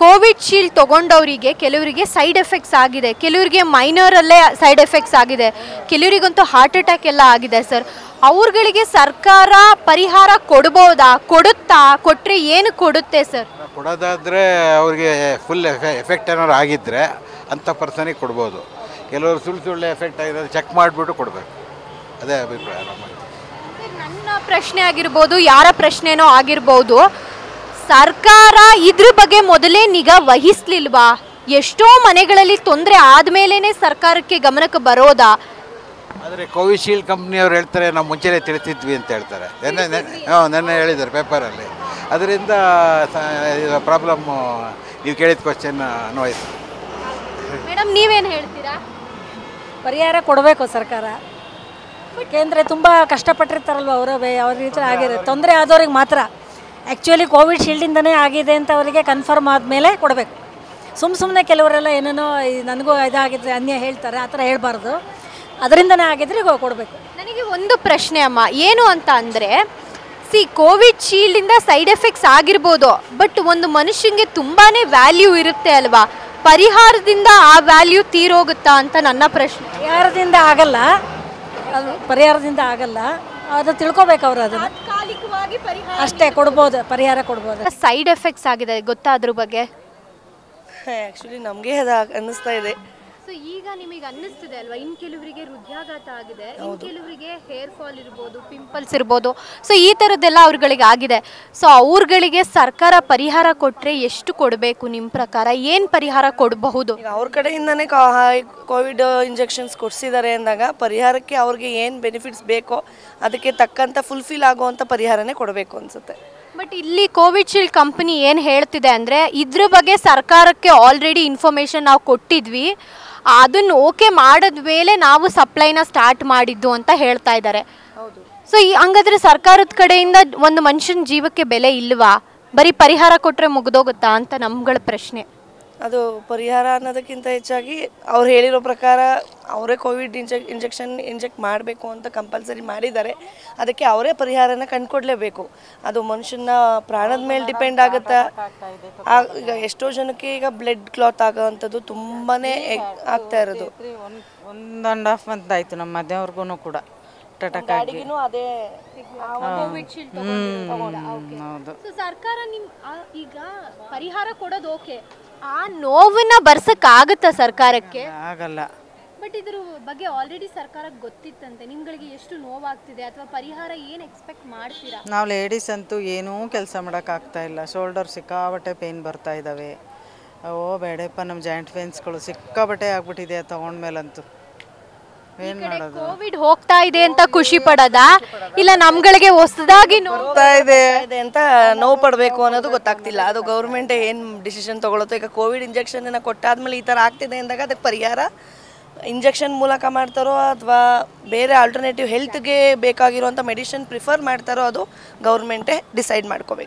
Covid shield ತಗೊಂಡವರಿಗೆ ಕೆಲವರಿಗೆ side effects ಆಗಿದೆ ಕೆಲವರಿಗೆ ಮೈನರಲ್ಲೇ ಸೈಡ್ ಎಫೆಕ್ಟ್ಸ್ ಆಗಿದೆ ಕೆಲವರಿಗಂತೂ ಹಾರ್ಟ್ ಅಟ್ಯಾಕ್ ಎಲ್ಲ ಆಗಿದೆ ಸರ್ ಅವ್ರಗಳಿಗೆ ಸರ್ಕಾರ ಪರಿಹಾರ ಕೊಡ್ಬೋದಾ ಕೊಡುತ್ತಾ ಕೊಟ್ಟರೆ ಏನು ಕೊಡುತ್ತೆ ಸರ್ ಕೊಡೋದಾದರೆ ಅವ್ರಿಗೆ ಫುಲ್ ಎಫೆಕ್ಟ್ ಏನಾದ್ರು ಆಗಿದ್ದರೆ ಅಂಥ ಪರ್ಸನಿಗೆ ಕೊಡ್ಬೋದು ಕೆಲವರು ಸುಳ್ಳು ಸುಳ್ಳು ಎಫೆಕ್ಟ್ ಆಗಿರೋದು ಚೆಕ್ ಮಾಡಿಬಿಟ್ಟು ಕೊಡಬೇಕು ಅದೇ ಅಭಿಪ್ರಾಯ ನಮಗೆ ನನ್ನ ಪ್ರಶ್ನೆ ಆಗಿರ್ಬೋದು ಯಾರ ಪ್ರಶ್ನೆನೋ ಆಗಿರ್ಬೋದು ಸರ್ಕಾರ ಇದ್ರ ಬಗ್ಗೆ ಮೊದಲೇ ನಿಗಾ ವಹಿಸ್ಲಿಲ್ವಾ ಎಷ್ಟೋ ಮನೆಗಳಲ್ಲಿ ತೊಂದರೆ ಆದ್ಮೇಲೆನೆ ಸರ್ಕಾರಕ್ಕೆ ಗಮನಕ್ಕೆ ಬರೋದಾ ಆದರೆ ಕೋವಿಶೀಲ್ಡ್ ಕಂಪ್ನಿಯವ್ರು ಹೇಳ್ತಾರೆ ನಾವು ಮುಂಚೆನೇ ತಿಳಿತಿದ್ವಿ ಅಂತ ಹೇಳ್ತಾರೆ ನೆನ್ನೆ ಹಾಂ ನೆನ್ನೆ ಹೇಳಿದ್ದಾರೆ ಪೇಪರಲ್ಲಿ ಅದರಿಂದ ಪ್ರಾಬ್ಲಮ್ಮು ನೀವು ಕೇಳಿದ ಕ್ವಶನ್ ಅನ್ವಯಿಸಿ ಮೇಡಮ್ ನೀವೇನು ಹೇಳ್ತೀರಾ ಪರಿಹಾರ ಕೊಡಬೇಕು ಸರ್ಕಾರ ಏಕೆಂದರೆ ತುಂಬ ಕಷ್ಟಪಟ್ಟಿರ್ತಾರಲ್ವ ಅವರು ಅವ್ರ ರೀತಿ ಆಗಿದೆ ತೊಂದರೆ ಆದವ್ರಿಗೆ ಮಾತ್ರ ಆ್ಯಕ್ಚುಲಿ ಕೋವಿಡ್ ಶೀಲ್ಡಿಂದನೇ ಆಗಿದೆ ಅಂತ ಅವರಿಗೆ ಕನ್ಫರ್ಮ್ ಆದಮೇಲೆ ಕೊಡಬೇಕು ಸುಮ್ಮ ಸುಮ್ಮನೆ ಕೆಲವರೆಲ್ಲ ಏನೇನೋ ಈ ನನಗೂ ಇದಾಗಿದೆ ಅನ್ಯ ಹೇಳ್ತಾರೆ ಆ ಥರ ಹೇಳ್ಬಾರ್ದು ಅದರಿಂದನೇ ಆಗಿದ್ರೆ ಇವಾಗ ಕೊಡಬೇಕು ನನಗೆ ಒಂದು ಪ್ರಶ್ನೆ ಅಮ್ಮ ಏನು ಅಂತ ಅಂದರೆ ಸಿ ಕೋವಿಡ್ ಶೀಲ್ಡಿಂದ ಸೈಡ್ ಎಫೆಕ್ಟ್ಸ್ ಆಗಿರ್ಬೋದು ಬಟ್ ಒಂದು ಮನುಷ್ಯಂಗೆ ತುಂಬಾ ವ್ಯಾಲ್ಯೂ ಇರುತ್ತೆ ಅಲ್ವಾ ಪರಿಹಾರದಿಂದ ಆ ವ್ಯಾಲ್ಯೂ ತೀರೋಗುತ್ತಾ ಅಂತ ನನ್ನ ಪ್ರಶ್ನೆ ಪರಿಹಾರದಿಂದ ಆಗಲ್ಲ ಅದು ಪರಿಹಾರದಿಂದ ಆಗಲ್ಲ ಅದು ತಿಳ್ಕೊಬೇಕು ಅವರು ಅದನ್ನು ತಾತ್ಕಾಲಿಕವಾಗಿ ಪರಿಹಾರ ಅಷ್ಟೇ ಕೊಡ್ಬೋದು ಪರಿಹಾರ ಕೊಡ್ಬೋದು ಸೈಡ್ ಎಫೆಕ್ಟ್ಸ್ ಆಗಿದೆ ಗೊತ್ತಾ ಅದ್ರ ಬಗ್ಗೆ ಆ್ಯಕ್ಚುಲಿ ನಮಗೆ ಅದು ಅನ್ನಿಸ್ತಾ ಇದೆ ಸೊ ಈಗ ನಿಮಗೆ ಅನ್ನಿಸ್ತಿದೆ ಅಲ್ವಾ ಇನ್ ಕೆಲವರಿಗೆ ಹೃದಯಾಘಾತ ಆಗಿದೆ ಇನ್ ಕೆಲವರಿಗೆ ಹೇರ್ ಫಾಲ್ ಇರ್ಬೋದು ಪಿಂಪಲ್ಸ್ ಇರ್ಬೋದು ಸೊ ಈ ಥರದ್ದೆಲ್ಲ ಅವ್ರಗಳಿಗೆ ಆಗಿದೆ ಸೊ ಅವ್ರಗಳಿಗೆ ಸರ್ಕಾರ ಪರಿಹಾರ ಕೊಟ್ಟರೆ ಎಷ್ಟು ಕೊಡಬೇಕು ನಿಮ್ಮ ಪ್ರಕಾರ ಏನು ಪರಿಹಾರ ಕೊಡಬಹುದು ಈಗ ಅವ್ರ ಕಡೆಯಿಂದನೇ ಕೋವಿಡ್ ಇಂಜೆಕ್ಷನ್ಸ್ ಕೊಡಿಸಿದ್ದಾರೆ ಅಂದಾಗ ಪರಿಹಾರಕ್ಕೆ ಅವ್ರಿಗೆ ಏನು ಬೆನಿಫಿಟ್ಸ್ ಬೇಕೋ ಅದಕ್ಕೆ ತಕ್ಕಂಥ ಫುಲ್ಫಿಲ್ ಆಗುವಂಥ ಪರಿಹಾರನೇ ಕೊಡಬೇಕು ಅನಿಸುತ್ತೆ ಬಟ್ ಇಲ್ಲಿ ಕೋವಿಡ್ ಶೀಲ್ಡ್ ಕಂಪನಿ ಏನು ಹೇಳ್ತಿದೆ ಅಂದರೆ ಇದ್ರ ಬಗ್ಗೆ ಸರ್ಕಾರಕ್ಕೆ ಆಲ್ರೆಡಿ ಇನ್ಫಾರ್ಮೇಷನ್ ನಾವು ಕೊಟ್ಟಿದ್ವಿ ಅದನ್ನು ಓಕೆ ಮಾಡಿದ ಮೇಲೆ ನಾವು ಸಪ್ಲೈನ ಸ್ಟಾರ್ಟ್ ಮಾಡಿದ್ದು ಅಂತ ಹೇಳ್ತಾ ಇದ್ದಾರೆ ಸೊ ಈ ಹಂಗಾದ್ರೆ ಸರ್ಕಾರದ ಕಡೆಯಿಂದ ಒಂದು ಮನುಷ್ಯನ ಜೀವಕ್ಕೆ ಬೆಲೆ ಇಲ್ವಾ ಬರೀ ಪರಿಹಾರ ಕೊಟ್ಟರೆ ಮುಗ್ದೋಗುತ್ತಾ ಅಂತ ನಮ್ಗಳ ಪ್ರಶ್ನೆ ಅದು ಪರಿಹಾರ ಅನ್ನೋದಕ್ಕಿಂತ ಹೆಚ್ಚಾಗಿ ಅವ್ರು ಹೇಳಿರೋ ಪ್ರಕಾರ ಅವರೇ ಕೋವಿಡ್ ಇಂಜೆಕ್ ಇಂಜೆಕ್ಷನ್ ಇಂಜೆಕ್ಟ್ ಮಾಡಬೇಕು ಅಂತ ಕಂಪಲ್ಸರಿ ಮಾಡಿದ್ದಾರೆ ಅದಕ್ಕೆ ಅವರೇ ಪರಿಹಾರನ ಕಂಡುಕೊಡ್ಲೇಬೇಕು ಅದು ಮನುಷ್ಯನ ಪ್ರಾಣದ ಮೇಲೆ ಡಿಪೆಂಡ್ ಆಗುತ್ತಾ ಆ- ಈಗ ಎಷ್ಟೋ ಜನಕ್ಕೆ ಈಗ ಬ್ಲಡ್ ಕ್ಲಾತ್ ಆಗೋವಂಥದ್ದು ತುಂಬಾ ಆಗ್ತಾ ಇರೋದು ಒಂದು ಒಂದು ಆ್ಯಂಡ್ ಹಾಫ್ ಮಂತ್ ಆಯಿತು ನಮ್ಮ ಮಧ್ಯಾವ್ರಿಗೂ ಕೂಡ ಟಟಕ್ ಆಗಿ ಗಾಡಿಗೂ ಅದೇ ಹೌದು ಸೊ ಸರ್ಕಾರ ನಿಮ್ ಆ- ಈಗ ಪರಿಹಾರ ಕೊಡೋದು ಓಕೆ ಆ ನೋವನ್ನ ಬರ್ಸಕ್ ಆಗುತ್ತಾ ಸರ್ಕಾರಕ್ಕೆ ಆಗಲ್ಲ ಬಟ್ ಇದ್ರ ಬಗ್ಗೆ ಆಲ್ರೆಡಿ ಸರ್ಕಾರಕ್ಕೆ ಗೊತ್ತಿತ್ತಂತೆ ನಿಮ್ಗಳಿಗೆ ಎಷ್ಟು ನೋವಾಗ್ತಿದೆ ಅಥವಾ ಪರಿಹಾರ ಏನು ಎಕ್ಸ್ಪೆಕ್ಟ್ ಮಾಡ್ತೀರಾ ನಾವು ಲೇಡೀಸ್ ಅಂತೂ ಏನೂ ಕೆಲಸ ಮಾಡೋಕ್ಕಾಗ್ತಾ ಇಲ್ಲ ಶೋಲ್ಡರ್ ಸಿಕ್ಕಾಬಟ್ಟೆ ಪೇಯ್ನ್ ಬರ್ತಾ ಇದ್ದಾವೆ ಓ ಬೇಡಪ್ಪ ನಮ್ಮ ಜಾಯಿಂಟ್ ಪೇನ್ಸ್ಗಳು ಸಿಕ್ಕಾಬಟ್ಟೆ ಆಗ್ಬಿಟ್ಟಿದೆ ತೊಗೊಂಡ್ಮೇಲಂತೂ ಏನು ಮಾಡೋದು ಕೋವಿಡ್ ಹೋಗ್ತಾ ಇದೆ ಅಂತ ಖುಷಿ ಪಡೋದಾ ಇಲ್ಲ ನಮ್ಗಳಿಗೆ ಹೊಸದಾಗಿ ನೋ ಬರ್ತಾ ಇದೆ ಇದೆ ಅಂತ ನೋವು ಪಡಬೇಕು ಅನ್ನೋದು ಗೊತ್ತಾಗ್ತಿಲ್ಲ ಅದು ಗೌರ್ಮೆಂಟ್ ಏನು ಡಿಸಿಷನ್ ತಗೊಳುತ್ತೋ ಈಗ ಕೋವಿಡ್ ಇಂಜೆಕ್ಷನ್ ಕೊಟ್ಟಾದ್ಮೇಲೆ ಈ ಥರ ಆಗ್ತಿದೆ ಅಂದಾಗ ಅದಕ್ಕೆ ಪರಿಹಾರ ಇಂಜೆಕ್ಷನ್ ಮೂಲಕ ಮಾಡ್ತಾರೋ ಅಥವಾ ಬೇರೆ ಆಲ್ಟರ್ನೇಟಿವ್ ಹೆಲ್ತ್ಗೆ ಬೇಕಾಗಿರುವಂಥ ಮೆಡಿಸಿನ್ ಪ್ರಿಫರ್ ಮಾಡ್ತಾರೋ ಅದು ಗೌರ್ಮೆಂಟೇ ಡಿಸೈಡ್ ಮಾಡ್ಕೋಬೇಕು